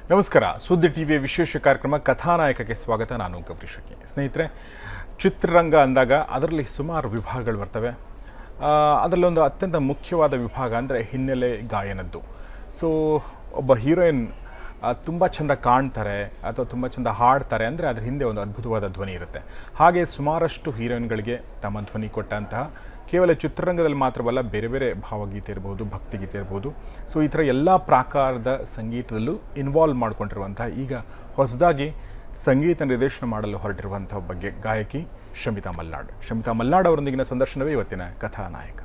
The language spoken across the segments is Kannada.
ನಮಸ್ಕಾರ ಸುದ್ದಿ ಟಿವಿಯ ವಿಶೇಷ ಕಾರ್ಯಕ್ರಮ ಕಥಾನಾಯಕಕ್ಕೆ ಸ್ವಾಗತ ನಾನು ಗೌರಿ ಶೆಟ್ಟಿ ಸ್ನೇಹಿತರೆ ಚಿತ್ರರಂಗ ಅಂದಾಗ ಅದರಲ್ಲಿ ಸುಮಾರು ವಿಭಾಗಗಳು ಬರ್ತವೆ ಆ, ಅದರಲ್ಲಿ ಒಂದು ಅತ್ಯಂತ ಮುಖ್ಯವಾದ ವಿಭಾಗ ಅಂದರೆ ಹಿನ್ನೆಲೆ ಗಾಯನದ್ದು ಸೊ ಒಬ್ಬ ಹೀರೋಯಿನ್ ತುಂಬ ಚೆಂದ ಕಾಣ್ತಾರೆ ಅಥವಾ ತುಂಬ ಚೆಂದ ಹಾಡ್ತಾರೆ ಅಂದರೆ ಅದ್ರ ಹಿಂದೆ ಒಂದು ಅದ್ಭುತವಾದ ಧ್ವನಿ ಇರುತ್ತೆ ಹಾಗೆ ಸುಮಾರಷ್ಟು ಹೀರೋಯಿನ್ಗಳಿಗೆ ತಮ್ಮ ಧ್ವನಿ ಕೊಟ್ಟಂತಹ ಕೇವಲ ಚಿತ್ರರಂಗದಲ್ಲಿ ಮಾತ್ರವಲ್ಲ ಬೇರೆ ಬೇರೆ ಭಾವಗೀತೆ ಇರ್ಬೋದು ಭಕ್ತಿಗೀತೆ ಇರ್ಬೋದು ಸೊ ಈ ಥರ ಎಲ್ಲ ಪ್ರಾಕಾರದ ಸಂಗೀತದಲ್ಲೂ ಇನ್ವಾಲ್ವ್ ಮಾಡ್ಕೊಂಡಿರುವಂತಹ ಈಗ ಹೊಸದಾಗಿ ಸಂಗೀತ ನಿರ್ದೇಶನ ಮಾಡಲು ಹೊರಟಿರುವಂಥ ಬಗ್ಗೆ ಗಾಯಕಿ ಶಮಿತಾ ಮಲ್ನಾಡ್ ಶಮಿತಾ ಮಲ್ನಾಡ್ ಅವರೊಂದಿಗಿನ ಸಂದರ್ಶನವೇ ಇವತ್ತಿನ ಕಥಾನಾಯಕ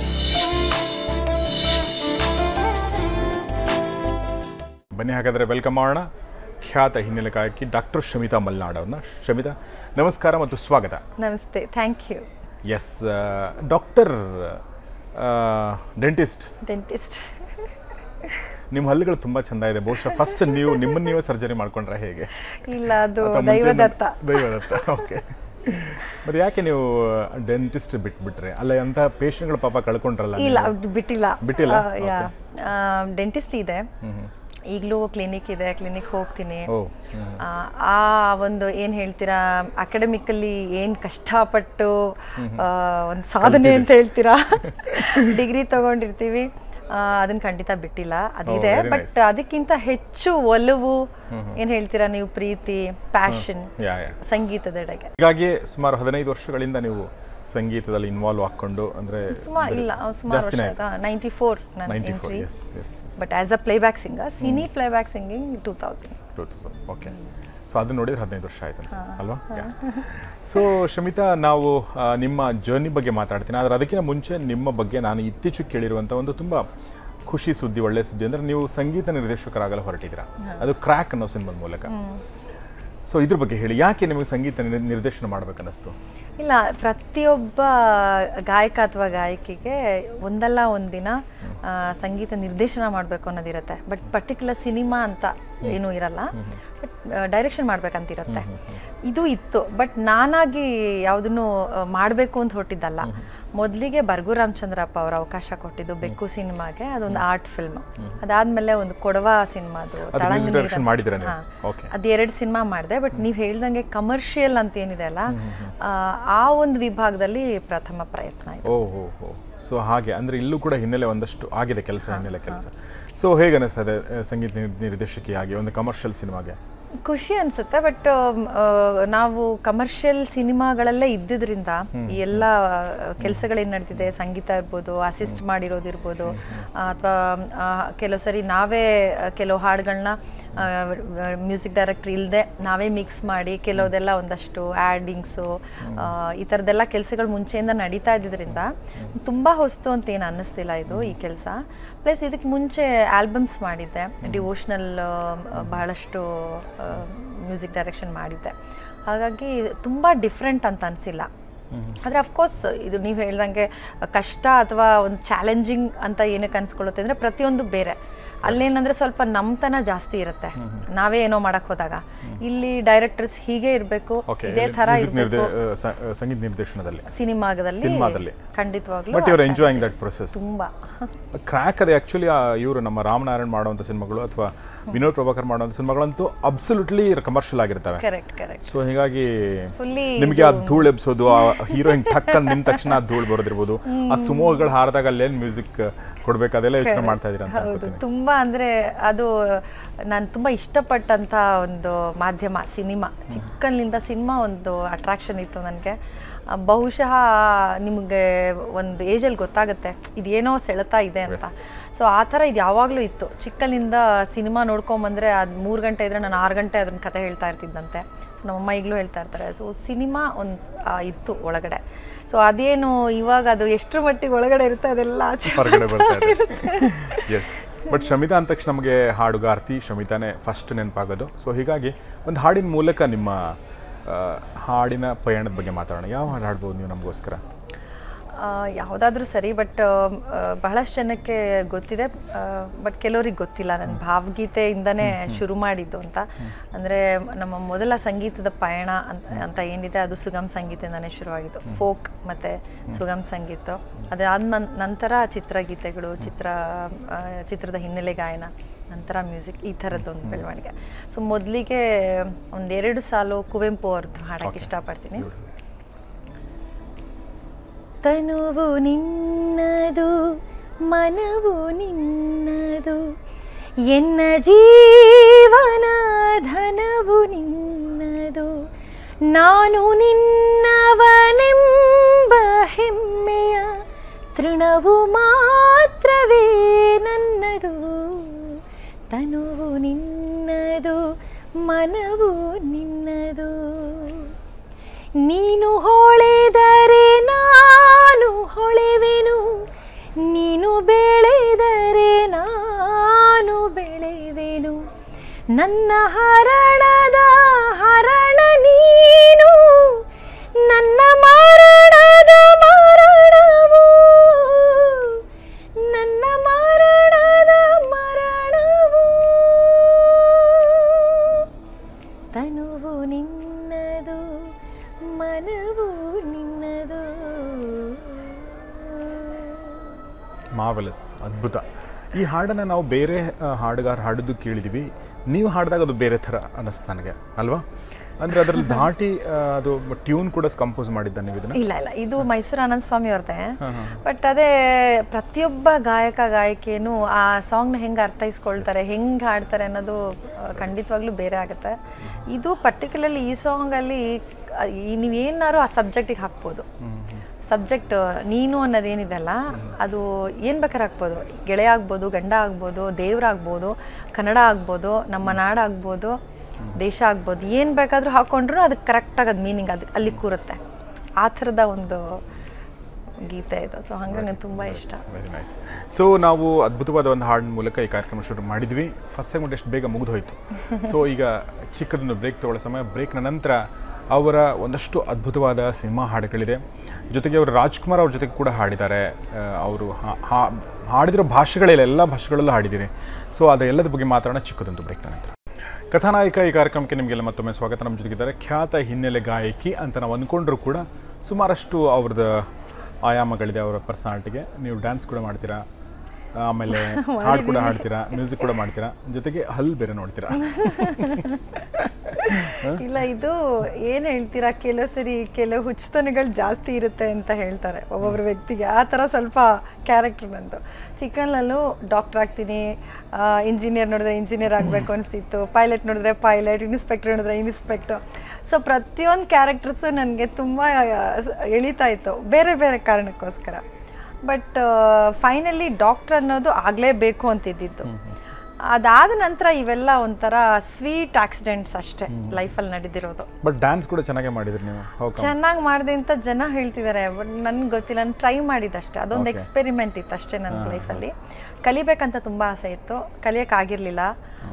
ಬನ್ನಿ ಹಾಗಾದರೆ ವೆಲ್ಕಮ್ ಮಾಡೋಣ ಖ್ಯಾತ ಹಿನ್ನೆಲೆ ಗಾಯಕಿ ಡಾಕ್ಟರ್ ಶಮಿತಾ ಮಲ್ನಾಡ್ ಅವ್ರನ್ನ ಶಮಿತಾ ನಮಸ್ಕಾರ ಮತ್ತು ಸ್ವಾಗತ ನಮಸ್ತೆ thank you yes doctor dentist dentist ನಿಮ್ಮ ಹಲ್ಲುಗಳು ತುಂಬ ಚೆಂದ ಇದೆ ಬಹುಶಃ ಫಸ್ಟ್ ನೀವು ನಿಮ್ಮನ್ನ ನೀವೇ ಸರ್ಜರಿ ಮಾಡ್ಕೊಂಡ್ರೆ ಹೇಗೆ ಇಲ್ಲ ಅದು ಅಥವಾ ಮುಂಚೆಯಿಂದ- ದೈವದತ್ತ ದೈವದತ್ತ ಓಕೆ ಮತ್ತೆ ಯಾಕೆ ನೀವು ಡೆಂಟಿಸ್ಟ್ ಬಿಟ್ಬಿಟ್ರೆ ಅಲ್ಲ ಅಂತ ಪೇಷಂಟ್ಗಳು ಪಾಪ ಕಳ್ಕೊಂಡ್ರಲ್ಲ ಇಲ್ಲ ನೀವು? ಅದು ಬಿಟ್ಟಿಲ್ಲ ಬಿಟ್ಟಿಲ್ಲ? ಯಾ ಡೆಂಟಿಸ್ಟ್ ಇದೆ ಈಗಲೂ ಕ್ಲಿನಿಕ್ ಇದೆ ಕ್ಲಿನಿಕ್ ಹೋಗ್ತೀನಿ ಓ ಹ್ಮ್. ಆ, ಆ ಒಂದು ಏನು ಹೇಳ್ತೀರಾ ಅಕಾಡೆಮಿಕಲ್ಲಿ ಏನು ಕಷ್ಟಪಟ್ಟು ಒಂದು ಸಾಧನೆ ಅಂತ ಹೇಳ್ತೀರಾ ಡಿಗ್ರಿ ತಗೊಂಡಿರ್ತೀವಿ ಅದನ್ನ ಖಂಡಿತ ಬಿಟ್ಟಿಲ್ಲ ಅದಿದೆ very ಬಟ್ ಅದಕ್ಕಿಂತ ಹೆಚ್ಚು ಒಲವು ಏನು ಹೇಳ್ತೀರಾ ನೀವು ಪ್ರೀತಿ ಪ್ಯಾಷನ್ ಯಾ ಯಾ ಸಂಗೀತದೆಡೆಗೆ ಹೀಗಾಗಿ ಸುಮಾರು ಹದಿನೈದು ವರ್ಷಗಳಿಂದ ನೀವು ಸಂಗೀತದಲ್ಲಿ ಇನ್ವಾಲ್ವ್ ಹಾಕೊಂಡು ಅಂದ್ರೆ ಸುಮಾರು ಇಲ್ಲ ಸುಮಾರು ಜಾಸ್ತಿನೇ ವರ್ಷ ಆಯ್ತಾ ನೈಂಟಿ ಫೋರ್ ನನ್ನ ninety four entry yes yes but as a playback singer cine playback singing two thousand two thousand okay so ಅದನ್ನ ನೋಡಿದ್ರೆ ಹದಿನೈದು ವರ್ಷ ಆಯ್ತು ಅನ್ಸುತ್ತೆ ಅಲ್ವಾ ಸೊ ಶಮಿತಾ ನಾವು ಆ, ನಿಮ್ಮ ಜರ್ನಿ ಬಗ್ಗೆ ಮಾತಾಡ್ತೀನಿ ಆದರೆ ಅದಕ್ಕಿಂತ ಮುಂಚೆ ನಿಮ್ಮ ಬಗ್ಗೆ ನಾನು ಇತ್ತೀಚೆಗೆ ಕೇಳಿರುವಂಥ ಒಂದು ತುಂಬ ಖುಷಿ ಸುದ್ದಿ ಒಳ್ಳೆ ಸುದ್ದಿ ಅಂದರೆ ನೀವು ಸಂಗೀತ ನಿರ್ದೇಶಕರಾಗಲು ಹೊರಟಿದ್ದೀರಾ ಅದು ಕ್ರ್ಯಾಕ್ ಅನ್ನೋ ಸಿನಿಮಾದ ಮೂಲಕ ಸೊ ಇದ್ರ ಬಗ್ಗೆ ಹೇಳಿ ಯಾಕೆ ನಿಮಗೆ ಸಂಗೀತ ನಿರ್- ನಿರ್ದೇಶನ ಮಾಡ್ಬೇಕನ್ನಿಸ್ತು ಇಲ್ಲ ಪ್ರತಿಯೊಬ್ಬ ಗಾಯಕ ಅಥವಾ ಗಾಯಕಿಗೆ ಒಂದಲ್ಲ ಒಂದಿನ ಆ, ಸಂಗೀತ ನಿರ್ದೇಶನ ಮಾಡಬೇಕು ಅನ್ನೋದಿರುತ್ತೆ ಬಟ್ ಪರ್ಟಿಕ್ಯುಲರ್ ಸಿನಿಮಾ ಅಂತ ಏನೂ ಇರಲ್ಲ ಬಟ್ ಡೈರೆಕ್ಷನ್ ಮಾಡ್ಬೇಕಂತ ಇರುತ್ತೆ ಇದು ಇತ್ತು ಬಟ್ ನಾನಾಗಿ ಯಾವುದನ್ನು ಮಾಡಬೇಕು ಅಂತ ಹೊಟ್ಟಿದ್ದಲ್ಲ ಮೊದಲಿಗೆ ಬರ್ಗು ರಾಮಚಂದ್ರಪ್ಪ ಅವರು ಅವಕಾಶ ಕೊಟ್ಟಿದ್ದು ಬೆಕ್ಕು ಸಿನಿಮಾಗೆ ಅದೊಂದು ಆರ್ಟ್ ಫಿಲ್ಮ್ ಅದಾದ್ಮೇಲೆ ಒಂದು ಕೊಡವ ಸಿನಿಮಾದು ಅದು music direction ಮಾಡಿದ್ದೀರಾ ನೀವು? Okay. ಅದು ಎರಡು ಸಿನಿಮಾ ಮಾಡಿದೆ ಬಟ್ ನೀವು ಹೇಳ್ದಂಗೆ ಕಮರ್ಷಿಯಲ್ ಅಂತ ಏನಿದೆ ಅಲ್ಲ ಆ, ಆ ಒಂದು ವಿಭಾಗದಲ್ಲಿ ಪ್ರಥಮ ಪ್ರಯತ್ನ ಇದೆ ಓ ಹೋ ಹೋ ಸೊ ಹಾಗೆ ಅಂದರೆ ಇಲ್ಲೂ ಕೂಡ ಹಿನ್ನೆಲೆ ಒಂದಷ್ಟು ಆಗಿದೆ ಕೆಲಸ ಹಿನ್ನೆಲೆ ಕೆಲಸ ಸೊ ಹೇಗೆ ಅನಿಸ್ತದೆ ಆ, ಸಂಗೀತ ನಿರ್- ನಿರ್ದೇಶಕಿಯಾಗಿ ಒಂದು ಕಮರ್ಷಿಯಲ್ ಸಿನಿಮಾಗೆ ಖುಷಿ ಅನ್ಸುತ್ತೆ ಬಟ್ ನಾವು ಕಮರ್ಷಿಯಲ್ ಸಿನಿಮಾಗಳಲ್ಲೇ ಇದ್ದಿದ್ರಿಂದ ಈ ಎಲ್ಲ ಕೆಲಸಗಳೇನು ನಡೆದಿದೆ ಸಂಗೀತ ಇರ್ಬೋದು ಅಸಿಸ್ಟ್ ಮಾಡಿರೋದಿರ್ಬೋದು ಅಥವಾ ಕೆಲವು ಸರಿ ನಾವೇ ಆ, ಕೆಲವು ಹಾಡುಗಳನ್ನ ಮ್ಯೂಸಿಕ್ ಡೈರೆಕ್ಟರ್ ಇಲ್ಲದೆ ನಾವೇ ಮಿಕ್ಸ್ ಮಾಡಿ ಕೆಲವುದೆಲ್ಲ ಒಂದಷ್ಟು ಆ್ಯಡಿಂಗ್ಸು ಈ ಥರದ್ದೆಲ್ಲ ಕೆಲಸಗಳು ಮುಂಚೆಯಿಂದ ನಡೀತಾ ಇದ್ದಿದ್ರಿಂದ ತುಂಬ ಹೊಸ್ತು ಅಂತ ಏನು ಅನ್ನಿಸ್ತಿಲ್ಲ ಇದು ಈ ಕೆಲಸ ಪ್ಲಸ್ ಇದಕ್ಕೆ ಮುಂಚೆ ಆಲ್ಬಮ್ಸ್ ಮಾಡಿದ್ದೆ ಡಿವೋಷ್ನಲ್ ಬಹಳಷ್ಟು ಮ್ಯೂಸಿಕ್ ಡೈರೆಕ್ಷನ್ ಮಾಡಿದ್ದೆ ಹಾಗಾಗಿ ತುಂಬ ಡಿಫ್ರೆಂಟ್ ಅಂತ ಅನಿಸಿಲ್ಲ ಆದರೆ ಅಫ್ಕೋರ್ಸ್ ಇದು ನೀವು ಹೇಳ್ದಂಗೆ ಕಷ್ಟ ಅಥವಾ ಒಂದು ಚಾಲೆಂಜಿಂಗ್ ಅಂತ ಏನಕ್ಕೆ ಅನ್ಸ್ಕೊಳ್ಳುತ್ತೆ ಅಂದರೆ ಪ್ರತಿಯೊಂದು ಬೇರೆ ಅಲ್ಲೇನಂದ್ರೆ ಸ್ವಲ್ಪ ನಮ್ತನ ಜಾಸ್ತಿ ಇರುತ್ತೆ ನಾವೇ ಏನೋ ಮಾಡಕ್ ಹೋದಾಗ ಇಲ್ಲಿ ಡೈರೆಕ್ಟರ್ಸ್ ಹೀಗೆ ಇರಬೇಕು ಓಕೆ ಇದೇ ತರ ಮ್ಯೂಸಿಕ್ ನಿರ್ದೇ ಇರಬೇಕು ಆ, ಸ- ಆ, ಸಂಗೀತ ನಿರ್ದೇಶನದಲ್ಲಿ ಸಿನಿಮಾದಲ್ಲಿ ಸಿನಿಮಾದಲ್ಲಿ. ಖಂಡಿತವಾಗ್ಲೂ ಬಟ್ ಇವ್ರು ಎಂಜಾಯಿಂಗ್ ದಟ್ ಪ್ರೊಸೆಸ್ ತುಂಬಾ ಕ್ರ್ಯಾಕ್ ಅದು ಆ್ಯಕ್ಚುಲಿ ಇವರು ನಮ್ಮ ರಾಮನಾರಾಯಣ್ ಮಾಡುವಂಥ ಸಿನಿಮಾಗಳು ಅಥವಾ ವಿನೋದ್ ಪ್ರಭಾಕರ್ ಮಾಡುವಂಥ ಸಿನಿಮಾಗಳಂತೂ ಅಬ್ಸಲ್ಯೂಟ್ಲಿ ಕಮರ್ಷಿಯಲ್ ಆಗಿರ್ತವೆ ಕರೆಕ್ಟ್ ಕರೆಕ್ಟ್ ಸೊ ಹೀಗಾಗಿ ಫುಲ್ಲಿ ನಿಮಗೆ ಆ ಧೂಳು ಎಬ್ಸೋದು ಆ ಹೀರೋಯಿನ್ ಟಕ್ ಅಂತ ನಿಂತ ತಕ್ಷಣ ಆ ಧೂಳು ಬರೋದಿರ್ಬೋದು ಆ ಸುಮೋಗಳು ಹಾರಿದಾಗ ಅಲ್ಲೇನು ಮ್ಯೂಸಿಕ್ ಕೊಡ್ಬೇಕು ಅದೆಲ್ಲ ಯೋಚನೆ ಮಾಡ್ತಾ ಇದ್ದೀರಾ ಅಂತ ಹೌದು ಅನ್ಕೋತೀನಿ ತುಂಬಾ ಅಂದ್ರೆ ಅದು ನಾನು ತುಂಬಾ ಇಷ್ಟಪಟ್ಟಂತ ಒಂದು ಮಾಧ್ಯಮ ಸಿನಿಮಾ ಚಿಕ್ಕನಿಂದ ಸಿನಿಮಾ ಒಂದು ಅಟ್ರಾಕ್ಷನ್ ಇತ್ತು ನನಗೆ ಬಹುಶಃ ನಿಮಗೆ ಒಂದು ಏಜಲ್ಲಿ ಗೊತ್ತಾಗುತ್ತೆ ಇದೇನೋ ಸೆಳೆತಾ ಇದೆ ಅಂತ ಸೊ ಆ ಥರ ಇದು ಯಾವಾಗಲೂ ಇತ್ತು ಚಿಕ್ಕನಿಂದ ಸಿನಿಮಾ ನೋಡ್ಕೊಂಬಂದ್ರೆ ಅದು ಮೂರು ಗಂಟೆ ಇದ್ರೆ ನಾನು ಆರು ಗಂಟೆ ಅದನ್ನ ಕತೆ ಹೇಳ್ತಾ ಇರ್ತಿದ್ದಂತೆ ನಮ್ಮಮ್ಮ ಈಗಲೂ ಹೇಳ್ತಾ ಇರ್ತಾರೆ ಸೊ ಸಿನಿಮಾ ಒಂದು ಇತ್ತು ಒಳಗಡೆ ಸೊ ಅದೇನು ಇವಾಗ ಅದು ಎಷ್ಟರ ಮಟ್ಟಿಗೆ ಒಳಗಡೆ ಇರುತ್ತೆ ಅದೆಲ್ಲ ಆಚೆ ಹೊರಗಡೆ ಬರ್ತಾ ಇದೆ ಎಸ್ ಬಟ್ ಶಮಿತಾ ಅಂದ ತಕ್ಷಣ ನಮಗೆ ಹಾಡುಗಾರ್ತಿ ಶಮಿತಾನೇ ಫಸ್ಟ್ ನೆನಪಾಗೋದು ಸೊ ಹೀಗಾಗಿ ಒಂದು ಹಾಡಿನ ಮೂಲಕ ನಿಮ್ಮ ಆ, ಹಾಡಿನ ಪಯಣದ ಬಗ್ಗೆ ಮಾತಾಡೋಣ ಯಾವ ಹಾಡು ಹಾಡ್ಬೋದು ನೀವು ನಮಗೋಸ್ಕರ ಯಾವುದಾದ್ರೂ ಸರಿ ಬಟ್ ಬಹಳಷ್ಟು ಜನಕ್ಕೆ ಗೊತ್ತಿದೆ ಬಟ್ ಕೆಲವ್ರಿಗೆ ಗೊತ್ತಿಲ್ಲ ನನ್ನ ಭಾವಗೀತೆಯಿಂದನೇ ಶುರು ಮಾಡಿದ್ದು ಅಂತ ಅಂದರೆ ನಮ್ಮ ಮೊದಲ ಸಂಗೀತದ ಪಯಣ ಅಂತ ಅಂತ ಏನಿದೆ ಅದು ಸುಗಮ್ ಸಂಗೀತದಿಂದನೇ ಶುರುವಾಗಿದ್ದು ಫೋಕ್ ಮತ್ತು ಸುಗಮ್ ಸಂಗೀತ ಅದಾದ ನಂತರ ಚಿತ್ರಗೀತೆಗಳು ಚಿತ್ರ ಆ, ಚಿತ್ರದ ಹಿನ್ನೆಲೆ ಗಾಯನ ನಂತರ ಮ್ಯೂಸಿಕ್ ಈ ಥರದ್ದೊಂದು ಬೆಳವಣಿಗೆ ಸೊ ಮೊದಲಿಗೆ ಒಂದೆರಡು ಸಾಲು ಕುವೆಂಪು ಅವ್ರದ್ದು ಹಾಡಕ್ಕೆ ಇಷ್ಟಪಡ್ತೀನಿ ತನುವು ನಿನ್ನದು ಮನವು ನಿನ್ನದು ಎನ್ನ ಜೀವನ ಧನವು ನಿನ್ನದು ನಾನು ನಿನ್ನವನೆಂಬ ಹೆಮ್ಮೆಯ ತೃಣವು ಮಾತ್ರವೇ ನನ್ನದು ತನುವು ನಿನ್ನದು ಮನವು ನಿನ್ನದು ನೀನು ಹೊಳೆದರೆ ನಾನು ಹೊಳೆವೆನು ನೀನು ಬೆಳೆದರೆ ನಾನು ಬೆಳೆವೆನು ನನ್ನ ಹರಣದ ಹರಣ ನೀನು ನನ್ನ ಮರಣದ ಮರಣವು ನನ್ನ ಮರಣದ ಮರಣವು ತನುವು ನಿನ್ನದು ಮನವು ನಿನ್ನದು ಮಾವಲಸ್ ಅದ್ಭುತ ಈ ಹಾಡನ್ನು ನಾವು ಬೇರೆ ಆ, ಹಾಡುಗಾರ ಹಾಡಿದ್ದು ಕೇಳಿದ್ದೀವಿ ನೀವು ಹಾಡಿದಾಗ ಅದು ಬೇರೆ ಥರ ಅನ್ನಿಸ್ತು ನನಗೆ ಅಲ್ವಾ ಅಂದರೆ ಅದರಲ್ಲಿ ದಾಟಿ ಆ, ಅದು ಟ್ಯೂನ್ ಕೂಡ ಕಂಪೋಸ್ ಮಾಡಿದ್ದ ನೀವು ಇದನ್ನು ಇಲ್ಲ ಇಲ್ಲ ಇದು ಮೈಸೂರು ಆನಂದ್ ಸ್ವಾಮಿ ಅವ್ರದ್ದೇ ಬಟ್ ಅದೇ ಪ್ರತಿಯೊಬ್ಬ ಗಾಯಕ ಗಾಯಕಿಯನ್ನು ಆ ಸಾಂಗ್ನ ಹೆಂಗೆ ಅರ್ಥೈಸ್ಕೊಳ್ತಾರೆ ಹೆಂಗೆ ಹಾಡ್ತಾರೆ ಅನ್ನೋದು ಆ, ಖಂಡಿತವಾಗ್ಲೂ ಬೇರೆ ಆಗುತ್ತೆ ಇದು ಪರ್ಟಿಕ್ಯುಲರ್ಲಿ ಈ ಸಾಂಗಲ್ಲಿ ನೀವೇನಾದ್ರು ಆ ಸಬ್ಜೆಕ್ಟಿಗೆ ಹಾಕ್ಬೋದು ಸಬ್ಜೆಕ್ಟ್ ನೀನು ಅನ್ನೋದೇನಿದೆಲ್ಲ ಅದು ಏನು ಬೇಕಾದ್ರೆ ಹಾಕ್ಬೋದು ಗೆಳೆಯ ಆಗ್ಬೋದು ಗಂಡ ಆಗ್ಬೋದು ದೇವ್ರಾಗ್ಬೋದು ಕನ್ನಡ ಆಗ್ಬೋದು ನಮ್ಮ ನಾಡಾಗ್ಬೋದು ದೇಶ ಆಗ್ಬೋದು ಏನು ಬೇಕಾದರೂ ಹಾಕ್ಕೊಂಡ್ರು ಅದಕ್ಕೆ ಕರೆಕ್ಟಾಗಿ ಅದು ಮೀನಿಂಗ್ ಅದು ಅಲ್ಲಿ ಕೂರುತ್ತೆ ಆ ಥರದ ಒಂದು ಗೀತೆ ಇದು ಸೊ ಹಂಗಾಗಿ ನಂಗೆ ತುಂಬ ಇಷ್ಟ ವೆರಿ ನೈಸ್ ಸೊ ನಾವು ಅದ್ಭುತವಾದ ಒಂದು ಹಾಡಿನ ಮೂಲಕ ಈ ಕಾರ್ಯಕ್ರಮ ಶುರು ಮಾಡಿದ್ವಿ ಫಸ್ಟ್ ಸೆಗ್ಮೆಂಟ್ ಎಷ್ಟು ಬೇಗ ಮುಗಿದು ಹೋಯಿತು ಸೊ ಈಗ ಚಿಕ್ಕದೊಂದು ಬ್ರೇಕ್ ತಗೊಳ್ಳೋ ಸಮಯ ಬ್ರೇಕ್ನ ನಂತರ ಅವರ ಒಂದಷ್ಟು ಅದ್ಭುತವಾದ ಸಿನಿಮಾ ಹಾಡುಗಳಿದೆ ಜೊತೆಗೆ ಅವರು ರಾಜ್ಕುಮಾರ್ ಅವ್ರ ಜೊತೆಗೆ ಕೂಡ ಹಾಡಿದ್ದಾರೆ ಆ, ಅವರು ಹಾ- ಹಾ- ಹಾಡಿದಿರೋ ಭಾಷೆಗಳೆಲ್ಲ ಎಲ್ಲ ಭಾಷೆಗಳಲ್ಲೂ ಹಾಡಿದ್ದೀರಿ ಸೊ ಅದೆಲ್ಲದ ಬಗ್ಗೆ ಮಾತಾಡೋಣ ಚಿಕ್ಕದೊಂದು ಬ್ರೇಕ್ನ ನಂತರ ಕಥಾನಾಯಕ ಈ ಕಾರ್ಯಕ್ರಮಕ್ಕೆ ನಿಮಗೆಲ್ಲ ಮತ್ತೊಮ್ಮೆ ಸ್ವಾಗತ ನಮ್ಮ ಜೊತೆಗಿದ್ದಾರೆ ಖ್ಯಾತ ಹಿನ್ನೆಲೆ ಗಾಯಕಿ ಅಂತ ನಾವು ಅಂದ್ಕೊಂಡ್ರು ಕೂಡ ಸುಮಾರಷ್ಟು ಅವ್ರದ್ದು ಆಯಾಮಗಳಿದೆ ಅವರ ಪರ್ಸನಾಲಿಟಿಗೆ ನೀವು ಡ್ಯಾನ್ಸ್ ಕೂಡ ಮಾಡ್ತೀರಾ ಆಮೇಲೆ ಹಾಡು ಕೂಡ ಹಾಡ್ತೀರಾ ಮ್ಯೂಸಿಕ್ ಕೂಡ ಮಾಡ್ತೀರಾ ಜೊತೆಗೆ ಹಲ್ ಬೇರೆ ನೋಡ್ತೀರಾ ಇಲ್ಲ ಇದು ಏನು ಹೇಳ್ತೀರಾ ಕೆಲವು ಸರಿ ಕೆಲವು ಹುಚ್ಚುತನಗಳು ಜಾಸ್ತಿ ಇರುತ್ತೆ ಅಂತ ಹೇಳ್ತಾರೆ ಒಬ್ಬೊಬ್ಬರ ವ್ಯಕ್ತಿಗೆ ಆ ಥರ ಸ್ವಲ್ಪ ಕ್ಯಾರೆಕ್ಟರ್ ನಂದು ಚಿಕನ್ನಲ್ಲೂ ಡಾಕ್ಟರ್ ಆಗ್ತೀನಿ ಇಂಜಿನಿಯರ್ ನೋಡಿದ್ರೆ ಇಂಜಿನಿಯರ್ ಆಗಬೇಕು ಅನಿಸ್ತಿತ್ತು ಪೈಲಟ್ ನೋಡಿದ್ರೆ ಪೈಲಟ್ ಇನ್ಸ್ಪೆಕ್ಟರ್ ನೋಡಿದ್ರೆ ಇನ್ಸ್ಪೆಕ್ಟರ್ ಸೊ ಪ್ರತಿಯೊಂದು ಕ್ಯಾರೆಕ್ಟರ್ಸು ನನಗೆ ತುಂಬ ಎಳಿತಾ ಇತ್ತು ಬೇರೆ ಬೇರೆ ಕಾರಣಕ್ಕೋಸ್ಕರ ಬಟ್ ಫೈನಲಿ ಡಾಕ್ಟರ್ ಅನ್ನೋದು ಆಗಲೇಬೇಕು ಅಂತಿದ್ದಿದ್ದು ಅದಾದ ನಂತರ ಇವೆಲ್ಲ ಒಂಥರ ಸ್ವೀಟ್ ಆಕ್ಸಿಡೆಂಟ್ಸ್ ಅಷ್ಟೇ ಲೈಫಲ್ಲಿ ನಡೆದಿರೋದು ಬಟ್ ಡ್ಯಾನ್ಸ್ ಕೂಡ ಚೆನ್ನಾಗೇ ಮಾಡಿದ್ರಿ ನೀವು ಹೌದು ಚೆನ್ನಾಗಿ ಮಾಡಿದೆ ಅಂತ ಜನ ಹೇಳ್ತಿದ್ದಾರೆ ಬಟ್ ನನ್ಗೆ ಗೊತ್ತಿಲ್ಲ ನಾನು ಟ್ರೈ ಮಾಡಿದ್ದಷ್ಟೇ ಅದೊಂದು ಎಕ್ಸ್ಪೆರಿಮೆಂಟ್ ಇತ್ತು ಅಷ್ಟೇ ನನ್ನ ಲೈಫಲ್ಲಿ ಕಲಿಬೇಕಂತ ತುಂಬ ಆಸೆ ಇತ್ತು ಕಲಿಯೋಕ್ಕಾಗಿರಲಿಲ್ಲ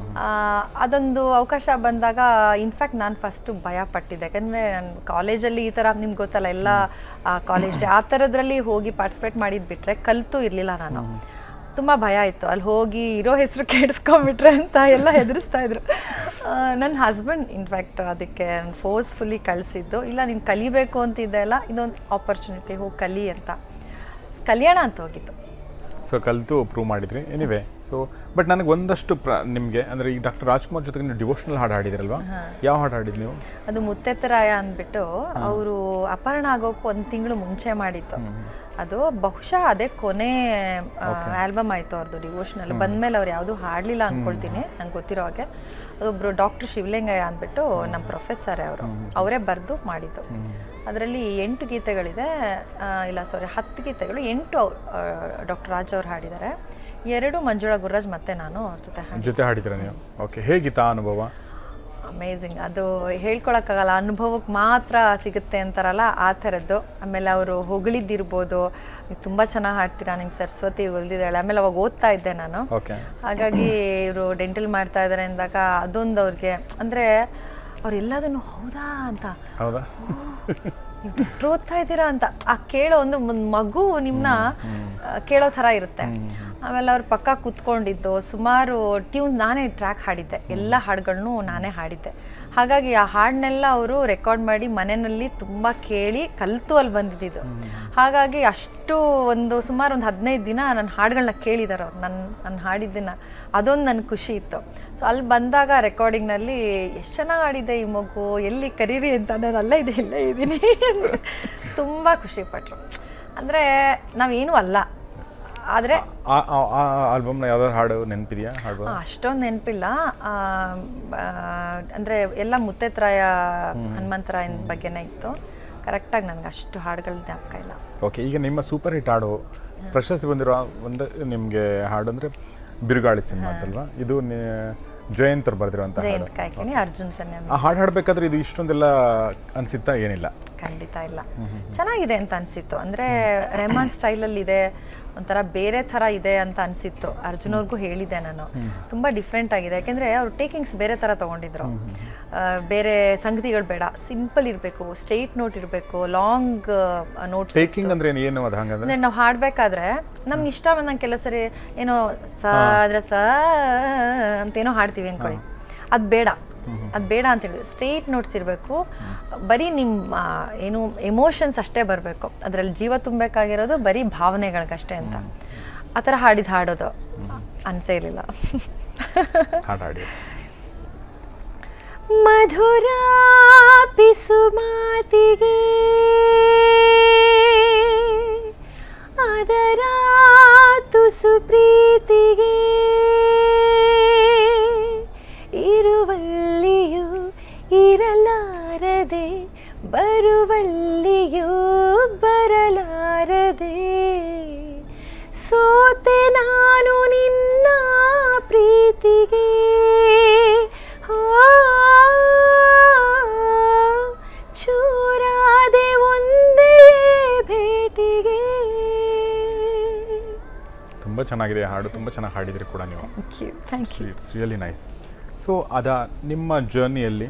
ಅದೊಂದು ಅವಕಾಶ ಬಂದಾಗ ಇನ್ಫ್ಯಾಕ್ಟ್ ನಾನು ಫಸ್ಟು ಭಯ ಪಟ್ಟಿದ್ದೆ ಯಾಕಂದರೆ ನಾನು ಕಾಲೇಜಲ್ಲಿ ಈ ಥರ ನಿಮ್ಗೆ ಗೊತ್ತಲ್ಲ ಎಲ್ಲ ಕಾಲೇಜ್ ಡೇ ಆ ಥರದ್ರಲ್ಲಿ ಹೋಗಿ ಪಾರ್ಟಿಸಿಪೇಟ್ ಮಾಡಿದ್ದು ಬಿಟ್ಟರೆ ಕಲಿತು ಇರಲಿಲ್ಲ ನಾನು ತುಂಬ ಭಯ ಇತ್ತು ಅಲ್ಲಿ ಹೋಗಿ ಇರೋ ಹೆಸರು ಕೆಡಿಸ್ಕೊಂಬಿಟ್ರೆ ಅಂತ ಎಲ್ಲ ಹೆದರಿಸ್ತಾ ಇದ್ರು ನನ್ನ ಹಸ್ಬೆಂಡ್ ಇನ್ಫ್ಯಾಕ್ಟ್ ಅದಕ್ಕೆ ಫೋರ್ಸ್ಫುಲ್ಲಿ ಕಳಿಸಿದ್ದು ಇಲ್ಲ ನೀನು ಕಲಿಬೇಕು ಅಂತಿದ್ದೆ ಅಲ್ಲ ಇದೊಂದು ಆಪರ್ಚುನಿಟಿ ಹೋಗಿ ಕಲಿ ಅಂತ ಕಲಿಯೋಣ ಅಂತ ಹೋಗಿದ್ದು ಸೊ ಕಲಿತು ಪ್ರೂವ್ ಮಾಡಿದ್ರಿ ಎನಿವೆ ಸೊ ಬಟ್ ನನಗೆ ಒಂದಷ್ಟು ಪ್ರ ನಿಮಗೆ ಅಂದರೆ ಈ ಡಾಕ್ಟರ್ ರಾಜ್ಕುಮಾರ್ ಜೊತೆಗೆ ನೀವು ಡಿವೋಷನಲ್ ಹಾಡು ಹಾಡಿದಿರಲ್ವಾ ಯಾವ ಹಾಡು ಹಾಡಿದ್ದು ನೀವು ಅದು ಮುತ್ತೆತ್ತರಾಯ ಅಂದ್ಬಿಟ್ಟು ಅವರು ಅಪಹರಣ ಆಗೋಕೆ ಒಂದು ತಿಂಗಳು ಮುಂಚೆ ಮಾಡಿತ್ತು ಅದು ಬಹುಶಃ ಅದೇ ಕೊನೆ ಆಲ್ಬಮ್ ಆಯ್ತು ಅವ್ರದ್ದು ಡಿವೋಷನಲ್ ಬಂದ್ಮೇಲೆ ಅವ್ರು ಯಾವುದು ಹಾಡಲಿಲ್ಲ ಅನ್ಕೊಳ್ತೀನಿ ನಂಗೆ ಗೊತ್ತಿರೋ ಹಾಗೆ ಅದೊಬ್ರು ಡಾಕ್ಟರ್ ಶಿವಲಿಂಗಯ್ಯ ಅಂದ್ಬಿಟ್ಟು ನಮ್ಮ ಪ್ರೊಫೆಸರ್ ಅವರು ಅವರೇ ಬರೆದು ಮಾಡಿದ್ದು ಅದರಲ್ಲಿ ಎಂಟು ಗೀತೆಗಳಿದೆ ಆ, ಇಲ್ಲ ಸಾರಿ ಹತ್ತು ಗೀತೆಗಳು ಎಂಟು ಡಾಕ್ಟರ್ ರಾಜ್ ಅವ್ರು ಹಾಡಿದ್ದಾರೆ ಎರಡು ಮಂಜುಳಾ ಗುರುರಾಜ್ ಮತ್ತೆ ನಾನು ಅವ್ರ ಜೊತೆ ಹಾಡಿ ಜೊತೆ ಹಾಡಿದ್ದೀರಾ ನೀವು ಓಕೆ ಹೇಗಿತ್ತಾ ಅನುಭವ ಅಮೇಝಿಂಗ್ ಅದು ಹೇಳ್ಕೊಳಕ್ಕಾಗಲ್ಲ ಅನುಭವಕ್ಕೆ ಮಾತ್ರ ಸಿಗುತ್ತೆ ಅಂತಾರಲ್ಲ ಆ ಥರದ್ದು ಆಮೇಲೆ ಅವರು ಹೊಗಳಿದ್ದಿರ್ಬೋದು ನೀವು ತುಂಬ ಚೆನ್ನಾಗಿ ಹಾಡ್ತೀರಾ ನಿಮ್ಮ ಸರಸ್ವತಿ ಹೊಲ್ದಿದ್ದಾಳೆ ಆಮೇಲೆ ಅವಾಗ ಓದ್ತಾ ಇದ್ದೆ ನಾನು ಓಕೆ ಹಾಗಾಗಿ ಇವರು ಡೆಂಟಲ್ ಮಾಡ್ತಾ ಇದ್ದಾರೆ ಅಂದಾಗ ಅದೊಂದು ಅವ್ರಿಗೆ ಅಂದರೆ ಅವ್ರೆಲ್ಲದನ್ನು ಹೌದಾ ಅಂತ ಹೌದಾ ನೀವು ಬಿಟ್ರು ಓದ್ತಾ ಇದ್ದೀರಾ ಅಂತ ಆ ಕೇಳೋ ಒಂದು ಒಂದ್ ಮಗು ನಿಮ್ಮನ್ನ ಕೇಳೋ ಥರ ಇರುತ್ತೆ ಆಮೇಲೆ ಅವ್ರ ಪಕ್ಕ ಕೂತ್ಕೊಂಡಿದ್ದು ಸುಮಾರು ಟ್ಯೂನ್ ನಾನೇ ಟ್ರ್ಯಾಕ್ ಹಾಡಿದ್ದೆ ಎಲ್ಲ ಹಾಡುಗಳನ್ನು ನಾನೇ ಹಾಡಿದ್ದೆ ಹಾಗಾಗಿ ಆ ಹಾಡನ್ನೆಲ್ಲ ಅವರು ರೆಕಾರ್ಡ್ ಮಾಡಿ ಮನೆಯಲ್ಲಿ ತುಂಬ ಕೇಳಿ ಕಲಿತು ಅಲ್ಲಿ ಬಂದಿದ್ದು ಹಾಗಾಗಿ ಅಷ್ಟು ಒಂದು ಸುಮಾರು ಒಂದು ಹದಿನೈದು ದಿನ ನನ್ನ ಹಾಡುಗಳನ್ನ ಕೇಳಿದಾರೆ ಅವ್ರು ನನ್ನ ನಾನು ಹಾಡಿದ್ದನ್ನ ಅದೊಂದು ನನ್ನ ಖುಷಿ ಇತ್ತು ಸೊ ಅಲ್ಲಿ ಬಂದಾಗ ರೆಕಾರ್ಡಿಂಗ್ನಲ್ಲಿ ಎಷ್ಟು ಚೆನ್ನಾಗಿ ಆಡಿದೆ ಈ ಮಗು ಎಲ್ಲಿ ಕರೀರಿ ಅಂತ ನಾನು ಅಲ್ಲೇ ಇದೆ ಇಲ್ಲೇ ಇದ್ದೀನಿ ತುಂಬ ಖುಷಿಪಟ್ಟರು ಅಂದರೆ ನಾವೇನೂ ಅಲ್ಲ ಆದರೆ ಆ ಆಲ್ಬಮ್ನ ಯಾವ್ದಾದ್ರು ಹಾಡು ನೆನಪಿದೆಯಾ ಹಾಡು ಅಷ್ಟೊಂದು ನೆನಪಿಲ್ಲ ಅಂದರೆ ಎಲ್ಲ ಮುತ್ತೆತ್ರಾಯ ಹನುಮಂತರಾಯನ ಬಗ್ಗೆನೇ ಇತ್ತು ಕರೆಕ್ಟಾಗಿ ನನಗೆ ಅಷ್ಟು ಹಾಡುಗಳ ಜ್ಞಾಪಕ ಇಲ್ಲ ಓಕೆ ಈಗ ನಿಮ್ಮ ಸೂಪರ್ ಹಿಟ್ ಹಾಡು ಪ್ರಶಸ್ತಿ ಬಂದಿರೋ ಒಂದು ನಿಮಗೆ ಹಾಡು ಅಂದರೆ ಬಿರುಗಾಳಿ ಸಿನಿಮಾ ಅಂತಲ್ವಾ ಇದು ನಿ- ಜಯಂತ್ ಅವ್ರು ಬರೆದಿರುವಂಥ ಹಾಡು ಜಯಂತ್ ಕಾಯ್ಕಿಣಿ ಅರ್ಜುನ್ ಚನ್ಯ ಆ ಹಾಡು ಹಾಡಬೇಕಾದ್ರೆ ಇದು ಇಷ್ಟೊಂದೆಲ್ಲ ಅನಿಸುತ್ತಾ ಏನಿಲ್ಲ ಖಂಡಿತ ಇಲ್ಲ ಚೆನ್ನಾಗಿದೆ ಅಂತ ಅನಿಸಿತ್ತು ಅಂದರೆ ರೆಹಮಾನ್ ಸ್ಟೈಲಲ್ಲಿ ಇದೆ ಒಂಥರ ಬೇರೆ ಥರ ಇದೆ ಅಂತ ಅನಿಸಿತ್ತು ಅರ್ಜುನ್ ಅವ್ರಿಗೂ ಹೇಳಿದ್ದೆ ನಾನು ತುಂಬ ಡಿಫ್ರೆಂಟ್ ಆಗಿದೆ ಯಾಕೆಂದರೆ ಅವ್ರು ಟೇಕಿಂಗ್ಸ್ ಬೇರೆ ಥರ ತೊಗೊಂಡಿದ್ರು ಆ, ಬೇರೆ ಸಂಗತಿಗಳು ಬೇಡ ಸಿಂಪಲ್ ಇರಬೇಕು ಸ್ಟ್ರೈಟ್ ನೋಟ್ ಇರಬೇಕು ಲಾಂಗ್ ನೋಟ್ಸ್ ಟೇಕಿಂಗ್ ಅಂದ್ರೆ ಏನು ಏನು ಅದು ಹಂಗಂದ್ರೆ ಅಂದ್ರೆ ನಾವು ಹಾಡ್ಬೇಕಾದ್ರೆ ನಮ್ಗೆ ಇಷ್ಟ ಬಂದಂಗೆ ಕೆಲವು ಸರಿ ಏನೋ ಸ ಅಂದ್ರೆ ಸ ಅಂತೇನೋ ಹಾಡ್ತೀವಿ ಅನ್ಕೊಳ್ಳಿ ಅದು ಬೇಡ ಅದು ಬೇಡ ಅಂತ ಹೇಳಿದ್ರು ಸ್ಟ್ರೈಟ್ ನೋಟ್ಸ್ ಇರಬೇಕು ಬರೀ ನಿಮ್ಮ ಆ, ಏನು ಎಮೋಷನ್ಸ್ ಅಷ್ಟೇ ಬರಬೇಕು ಅದರಲ್ಲಿ ಜೀವ ತುಂಬಬೇಕಾಗಿರೋದು ಬರೀ ಭಾವನೆಗಳಿಗಷ್ಟೇ ಅಂತ ಆ ಥರ ಹಾಡಿದ್ದು ಹಾಡೋದು ಅನ್ಸೇ ಇರಲಿಲ್ಲ ಹಾಡು ಹಾಡಿ ಮಧುರ ಪಿಸು ಮಾತಿಗೆ ಅದರ ತುಸು ಪ್ರೀತಿಗೆ ಇರುವಲ್ಲಿಯೂ ಇರಲಾರದೆ ಬರುವಲ್ಲಿಯೂ ಬರಲಾರದೆ ಸೋತೆ ನಾನು ನಿನ್ನ ಪ್ರೀತಿಗೆ ಆ, ಚೂರಾದೆ ಒಂದೇ ಭೇಟಿಗೆ ತುಂಬ ಚೆನ್ನಾಗಿದೆ ಈ ಹಾಡು ತುಂಬ ಚೆನ್ನಾಗಿ ಹಾಡಿದ್ರಿ ಕೂಡ ನೀವು thank you it's really nice so ಅದ ನಿಮ್ಮ ಜರ್ನಿಯಲ್ಲಿ